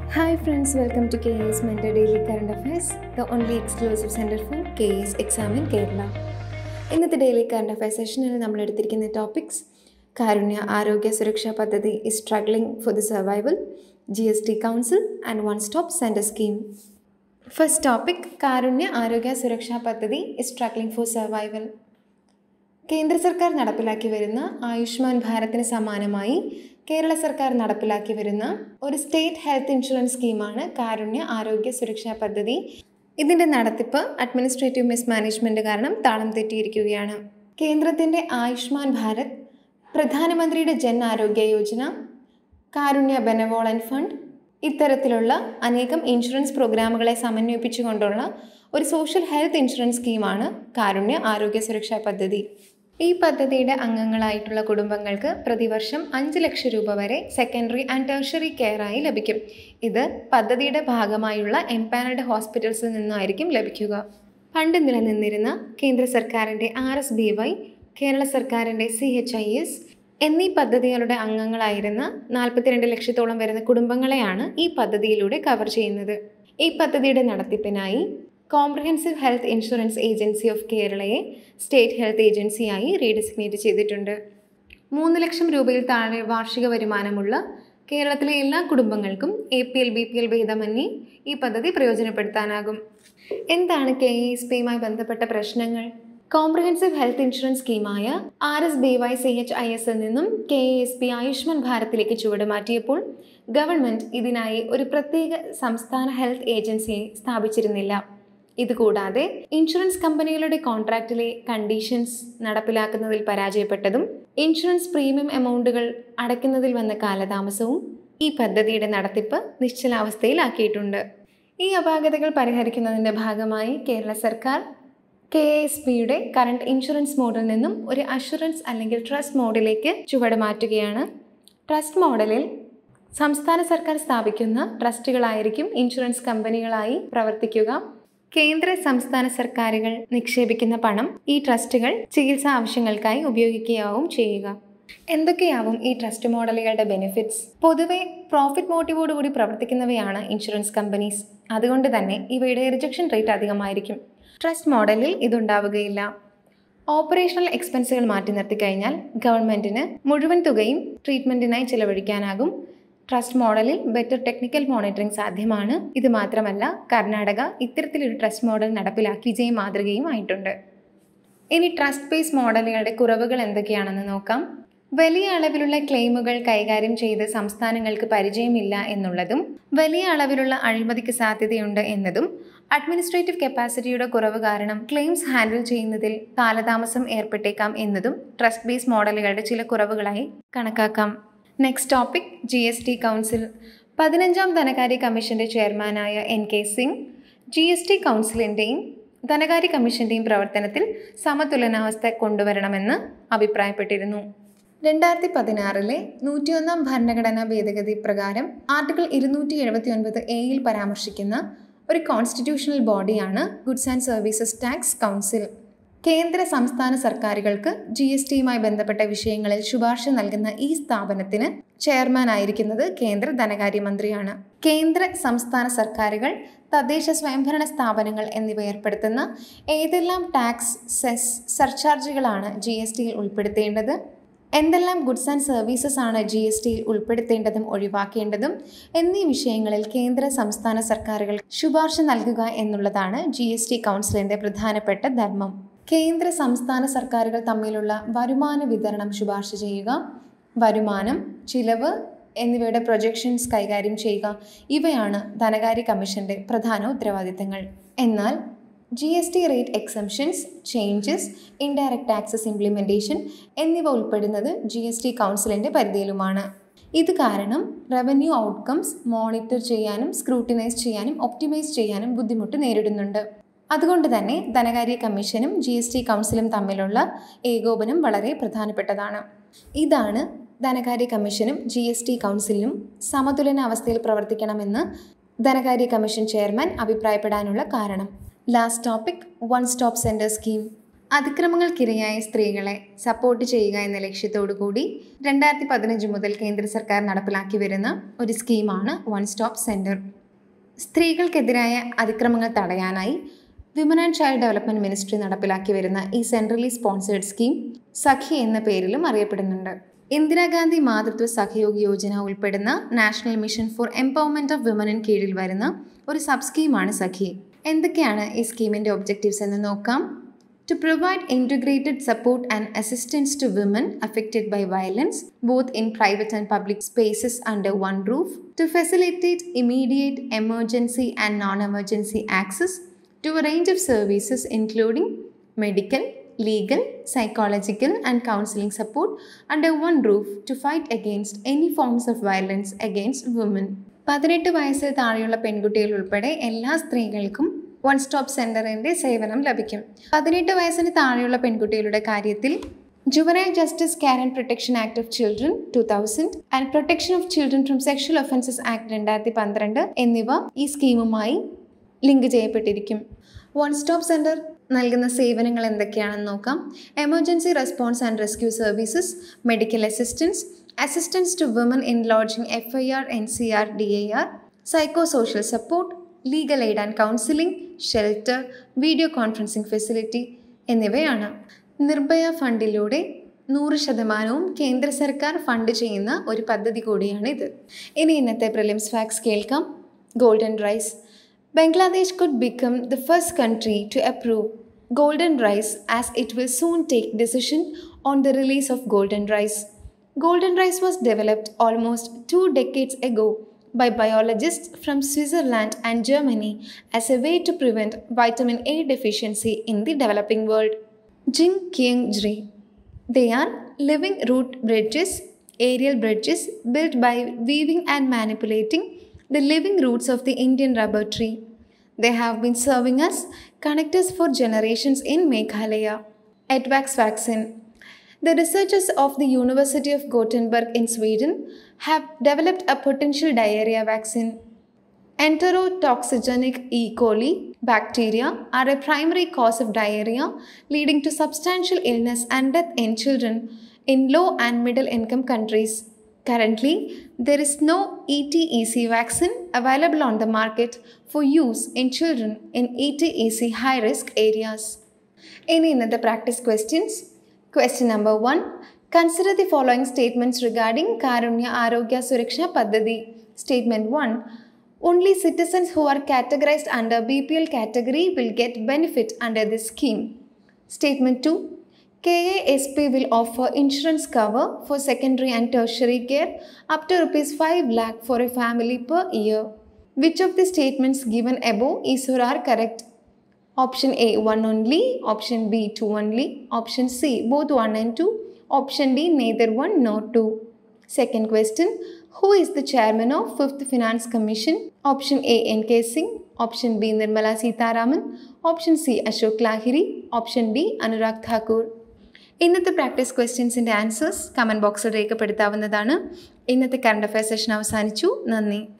Hi friends, welcome to KA's Mentor Daily Current Affairs, the only exclusive center for KA's Exam in Kerala. ഇന്നത്തെ daily current affair സെഷനിൽ നമ്മൾ എടുത്തിരിക്കുന്ന topics Karunya Arogya Suraksha Padhathi is struggling for the survival G S T council and one stop centre scheme first topic Karunya Arogya Suraksha Padhathi is struggling four survival കേന്ദ്ര സർക്കാർ നടപ്പിലാക്കി വരുന്ന ആയുഷ്മാൻ ഭാരതിന് സമാനമായി കേരള സർക്കാർ നടപ്പിലാക്കി വരുന്ന ഒരു സ്റ്റേറ്റ് ഹെൽത്ത് ഇൻഷുറൻസ് സ്കീമാണ് കാരുണ്യ ആരോഗ്യ സുരക്ഷാ പദ്ധതി ഇതിൻ്റെ നടത്തിപ്പ് അഡ്മിനിസ്ട്രേറ്റീവ് മിസ്മാനേജ്മെൻറ്റ് കാരണം താളം തെറ്റിയിരിക്കുകയാണ് കേന്ദ്രത്തിൻ്റെ ആയുഷ്മാൻ ഭാരത് പ്രധാനമന്ത്രിയുടെ ജൻ ആരോഗ്യ യോജന കാരുണ്യ ബെനവോളൻ ഫണ്ട് ഇത്തരത്തിലുള്ള അനേകം ഇൻഷുറൻസ് പ്രോഗ്രാമുകളെ സമന്വയിപ്പിച്ചുകൊണ്ടുള്ള ഒരു സോഷ്യൽ ഹെൽത്ത് ഇൻഷുറൻസ് സ്കീമാണ് കാരുണ്യ ആരോഗ്യ സുരക്ഷാ പദ്ധതി ഈ പദ്ധതിയുടെ അംഗങ്ങളായിട്ടുള്ള കുടുംബങ്ങൾക്ക് പ്രതിവർഷം അഞ്ച് ലക്ഷം രൂപ വരെ സെക്കൻഡറി ആൻഡ് ടേർഷറി കെയർ ആയി ലഭിക്കും ഇത് പദ്ധതിയുടെ ഭാഗമായുള്ള എംപാനൽഡ് ഹോസ്പിറ്റൽസിൽ നിന്നായിരിക്കും ലഭിക്കുക പണ്ട് നിലനിന്നിരുന്ന കേന്ദ്ര സർക്കാരിൻ്റെ R S B Y Kerala സർക്കാരിൻ്റെ സി എച്ച് ഐ എസ് എന്നീ പദ്ധതികളുടെ അംഗങ്ങളായിരുന്ന നാൽപ്പത്തിരണ്ട് ലക്ഷത്തോളം വരുന്ന കുടുംബങ്ങളെയാണ് ഈ പദ്ധതിയിലൂടെ കവർ ചെയ്യുന്നത് ഈ പദ്ധതിയുടെ നടത്തിപ്പിനായി comprehensive health insurance agency of കേരളയെ സ്റ്റേറ്റ് ഹെൽത്ത് ഏജൻസിയായി റീഡെസിഗ്നേറ്റ് ചെയ്തിട്ടുണ്ട് മൂന്ന് ലക്ഷം രൂപയിൽ താഴെ വാർഷിക വരുമാനമുള്ള കേരളത്തിലെ എല്ലാ കുടുംബങ്ങൾക്കും A P L B P L ഭേദമന്യേ ഈ പദ്ധതി പ്രയോജനപ്പെടുത്താനാകും എന്താണ് കെ എസ് പിയുമായി ബന്ധപ്പെട്ട പ്രശ്നങ്ങൾ കോംപ്രഹെൻസീവ് ഹെൽത്ത് ഇൻഷുറൻസ് സ്കീമായ R S B Y C H I എസിൽ നിന്നും കെ എസ് പി ആയുഷ്മാൻ ഭാരതിലേക്ക് ചുവട് മാറ്റിയപ്പോൾ ഗവൺമെൻറ് ഇതിനായി ഒരു പ്രത്യേക സംസ്ഥാന ഹെൽത്ത് ഏജൻസിയെ സ്ഥാപിച്ചിരുന്നില്ല ഇതുകൂടാതെ ഇൻഷുറൻസ് കമ്പനികളുടെ കോൺട്രാക്റ്റിലെ കണ്ടീഷൻസ് നടപ്പിലാക്കുന്നതിൽ പരാജയപ്പെട്ടതും ഇൻഷുറൻസ് പ്രീമിയം എമൗണ്ടുകൾ അടയ്ക്കുന്നതിൽ വന്ന കാലതാമസവും ഈ പദ്ധതിയുടെ നടത്തിപ്പ് നിശ്ചലാവസ്ഥയിലാക്കിയിട്ടുണ്ട് ഈ അപാകതകൾ പരിഹരിക്കുന്നതിൻ്റെ ഭാഗമായി കേരള സർക്കാർ കെ എസ് പിയുടെ കറണ്ട് ഇൻഷുറൻസ് മോഡിൽ നിന്നും ഒരു അഷുറൻസ് അല്ലെങ്കിൽ ട്രസ്റ്റ് മോഡിലേക്ക് ചുവട് മാറ്റുകയാണ് ട്രസ്റ്റ് മോഡലിൽ സംസ്ഥാന സർക്കാർ സ്ഥാപിക്കുന്ന ട്രസ്റ്റുകളായിരിക്കും ഇൻഷുറൻസ് കമ്പനികളായി പ്രവർത്തിക്കുക കേന്ദ്ര സംസ്ഥാന സർക്കാരുകൾ നിക്ഷേപിക്കുന്ന പണം ഈ ട്രസ്റ്റുകൾ ചികിത്സാ ആവശ്യങ്ങൾക്കായി ഉപയോഗിക്കുകയാവും ചെയ്യുക എന്തൊക്കെയാവും ഈ ട്രസ്റ്റ് മോഡലുകളുടെ ബെനിഫിറ്റ്സ് പൊതുവെ പ്രോഫിറ്റ് മോട്ടീവോടുകൂടി പ്രവർത്തിക്കുന്നവയാണ് ഇൻഷുറൻസ് കമ്പനീസ് അതുകൊണ്ട് തന്നെ ഇവയുടെ റിജക്ഷൻ റേറ്റ് അധികമായിരിക്കും ട്രസ്റ്റ് മോഡലിൽ ഇതുണ്ടാവുകയില്ല ഓപ്പറേഷണൽ എക്സ്പെൻസുകൾ മാറ്റി നിർത്തി കഴിഞ്ഞാൽ ഗവൺമെൻറ്റിന് മുഴുവൻ തുകയും ട്രീറ്റ്മെൻറ്റിനായി ചിലവഴിക്കാനാകും ട്രസ്റ്റ് മോഡലിൽ ബെറ്റർ ടെക്നിക്കൽ മോണിറ്ററിംഗ് സാധ്യമാണ് ഇത് മാത്രമല്ല കർണാടക ഇത്തരത്തിലൊരു ട്രസ്റ്റ് മോഡൽ നടപ്പിലാക്കി വിജയ മാതൃകയും ആയിട്ടുണ്ട് ഇനി ട്രസ്റ്റ് ബേസ് മോഡലുകളുടെ കുറവുകൾ എന്തൊക്കെയാണെന്ന് നോക്കാം വലിയ അളവിലുള്ള ക്ലെയിമുകൾ കൈകാര്യം ചെയ്ത് സംസ്ഥാനങ്ങൾക്ക് പരിചയമില്ല എന്നുള്ളതും വലിയ അളവിലുള്ള അഴിമതിക്ക് സാധ്യതയുണ്ട് എന്നതും അഡ്മിനിസ്ട്രേറ്റീവ് കപ്പാസിറ്റിയുടെ കുറവ് കാരണം ക്ലെയിംസ് ഹാൻഡിൽ ചെയ്യുന്നതിൽ കാലതാമസം ഏർപ്പെട്ടേക്കാം എന്നതും ട്രസ്റ്റ് ബേസ് മോഡലുകളുടെ ചില കുറവുകളായി കണക്കാക്കാം next topic G S T council പതിനഞ്ചാം ധനകാര്യ കമ്മീഷന്റെ ചെയർമാനായ N K Singh G S T കൗൺസിലിൻ്റെയും ധനകാര്യ കമ്മീഷന്റെയും പ്രവർത്തനത്തിൽ സമതുലനാവസ്ഥ കൊണ്ടുവരണമെന്ന് അഭിപ്രായപ്പെട്ടിരുന്നു രണ്ടായിരത്തി പതിനാറിലെ നൂറ്റിയൊന്നാം ഭരണഘടനാ ഭേദഗതി പ്രകാരം ആർട്ടിക്കിൾ ഇരുന്നൂറ്റി എഴുപത്തി ഒൻപത് എയിൽ പരാമർശിക്കുന്ന ഒരു കോൺസ്റ്റിറ്റ്യൂഷണൽ ബോഡിയാണ് goods and services tax council കേന്ദ്ര സംസ്ഥാന സർക്കാരുകൾക്ക് ജി എസ് ടിയുമായി ബന്ധപ്പെട്ട വിഷയങ്ങളിൽ ശുപാർശ നൽകുന്ന ഈ സ്ഥാപനത്തിന് ചെയർമാൻ ആയിരിക്കുന്നത് കേന്ദ്ര ധനകാര്യമന്ത്രിയാണ് കേന്ദ്ര സംസ്ഥാന സർക്കാരുകൾ തദ്ദേശ സ്വയംഭരണ സ്ഥാപനങ്ങൾ എന്നിവ ഏർപ്പെടുത്തുന്ന ഏതെല്ലാം ടാക്സ് സെസ് സർചാർജുകളാണ് ജി എസ് ടിയിൽ ഉൾപ്പെടുത്തേണ്ടത് എന്തെല്ലാം ഗുഡ്സ് ആൻഡ് സർവീസസ് ആണ് ജി എസ് ടിയിൽ ഉൾപ്പെടുത്തേണ്ടതും ഒഴിവാക്കേണ്ടതും എന്നീ വിഷയങ്ങളിൽ കേന്ദ്ര സംസ്ഥാന സർക്കാരുകൾ ശുപാർശ നൽകുക എന്നുള്ളതാണ് ജി എസ് ടി കൗൺസിലിൻ്റെ പ്രധാനപ്പെട്ട ധർമ്മം കേന്ദ്ര സംസ്ഥാന സർക്കാരുകൾ തമ്മിലുള്ള വരുമാന വിതരണം ശുപാർശ ചെയ്യുക വരുമാനം ചിലവ് എന്നിവയുടെ പ്രൊജക്ഷൻസ് കൈകാര്യം ചെയ്യുക ഇവയാണ് ധനകാര്യ കമ്മീഷന്റെ പ്രധാന ഉത്തരവാദിത്തങ്ങൾ എന്നാൽ G S T rate exemptions changes indirect taxes implementation എന്നിവ ഉൾപ്പെടുന്നത് ജി എസ് ടി കൗൺസിലിൻ്റെ പരിധിയിലുമാണ് ഇത് കാരണം റവന്യൂ ഔട്ട്കംസ് മോണിറ്റർ ചെയ്യാനും സ്ക്രൂട്ടിനൈസ് ചെയ്യാനും ഒപ്റ്റിമൈസ് ചെയ്യാനും ബുദ്ധിമുട്ട് നേരിടുന്നുണ്ട് അതുകൊണ്ട് തന്നെ ധനകാര്യ കമ്മീഷനും ജി എസ് ടി കൗൺസിലും തമ്മിലുള്ള ഏകോപനം വളരെ പ്രധാനപ്പെട്ടതാണ് ഇതാണ് ധനകാര്യ കമ്മീഷനും ജി എസ് ടി കൗൺസിലിനും സമതുലന അവസ്ഥയിൽ പ്രവർത്തിക്കണമെന്ന് ധനകാര്യ കമ്മീഷൻ ചെയർമാൻ അഭിപ്രായപ്പെടാനുള്ള കാരണം last topic one stop centre scheme അതിക്രമങ്ങൾക്കിരയായ സ്ത്രീകളെ സപ്പോർട്ട് ചെയ്യുക എന്ന ലക്ഷ്യത്തോടു കൂടി രണ്ടായിരത്തി പതിനഞ്ച് മുതൽ കേന്ദ്ര സർക്കാർ നടപ്പിലാക്കി വരുന്ന ഒരു സ്കീമാണ് വൺ സ്റ്റോപ്പ് സെൻറ്റർ സ്ത്രീകൾക്കെതിരായ അതിക്രമങ്ങൾ തടയാനായി women and child development ministry നടപ്പിലാക്കി വരുന്ന ഈ സെൻട്രലി സ്പോൺസേഡ് സ്കീം സഖി എന്ന പേരിലും അറിയപ്പെടുന്നുണ്ട് ഇന്ദിരാഗാന്ധി മാതൃത്വ സഹയോഗ് യോജന ഉൾപ്പെടുന്ന national mission for empowerment of വിമനിന് കീഴിൽ വരുന്ന ഒരു സബ് സ്കീമാണ് സഖി എന്തൊക്കെയാണ് ഈ സ്കീമിൻ്റെ ഒബ്ജക്റ്റീവ്സ് എന്ന് നോക്കാം to provide integrated support and assistance to women affected by violence, both in private and public spaces under one roof, to facilitate immediate emergency and non emergency access to a range of services including medical, legal, psychological, and counseling support under one roof to fight against any forms of violence against women. പതിനെട്ട് വയസ്സിൽ താഴെയുള്ള പെൺകുട്ടികൾ ഉൾപ്പെടെ എല്ലാ സ്ത്രീകൾക്കും one stop സെൻറ്ററിൻ്റെ സേവനം ലഭിക്കും പതിനെട്ട് വയസ്സിന് താഴെയുള്ള പെൺകുട്ടികളുടെ കാര്യത്തിൽ juvenile justice care and protection act of children two thousand and protection of children from sexual offences act രണ്ടായിരത്തി പന്ത്രണ്ട് എന്നിവ ഈ സ്കീമുമായി ലിങ്ക് ചെയ്യപ്പെട്ടിരിക്കും വൺ സ്റ്റോപ്പ് സെൻറ്റർ നൽകുന്ന സേവനങ്ങൾ എന്തൊക്കെയാണെന്ന് നോക്കാം emergency response and rescue services medical assistance assistance to women in lodging F I R N C R D I R psycho social support legal aid and counselling shelter video conferencing facility എന്നിവയാണ് നിർഭയ ഫണ്ടിലൂടെ നൂറ് ശതമാനവും കേന്ദ്ര സർക്കാർ fund ചെയ്യുന്ന ഒരു പദ്ധതി കൂടിയാണിത് ഇനി ഇന്നത്തെ പ്രിലിംസ് ഫാക്സ് കേൾക്കാം golden rice Bangladesh could become the first country to approve golden rice as it will soon take decision on the release of golden rice Golden rice was developed almost two decades ago by biologists from Switzerland and Germany as a way to prevent vitamin A deficiency in the developing world. Jing Qiang Jri. They are living root bridges, aerial bridges built by weaving and manipulating the living roots of the Indian rubber tree. They have been serving us connectors for generations in Meghalaya. Edvax vaccine. The researchers of the University of Gothenburg in Sweden have developed a potential diarrhea vaccine. Enterotoxigenic E. coli bacteria are a primary cause of diarrhea, leading to substantial illness and death in children in low and middle income countries. Currently, there is no ETEC vaccine available on the market for use in children in ETEC high risk areas. ഇനി ഇന്നത്തെ practice questions Question number one Consider the following statements regarding Karunya Arogya Suraksha Paddhati. Statement 1 Only citizens who are categorized under BPL category will get benefit under this scheme. Statement 2 KASP will offer insurance cover for secondary and tertiary care up to rupees 5 lakh for a family per year. Which of the statements given above is or are correct? Option A 1 only, option B 2 only, option C both 1 and 2, option D neither 1 nor 2. Second question Who is the chairman of 5th Finance Commission? Option A N.K. Singh, option B Nirmala Sitharaman, option C Ashok Lahiri, option D Anurag Thakur. ഇന്നത്തെ practice ക്വസ്റ്റ്യൻസിൻ്റെ answers comment ബോക്സിൽ രേഖപ്പെടുത്താവുന്നതാണ് ഇന്നത്തെ current affair session അവസാനിച്ചു നന്ദി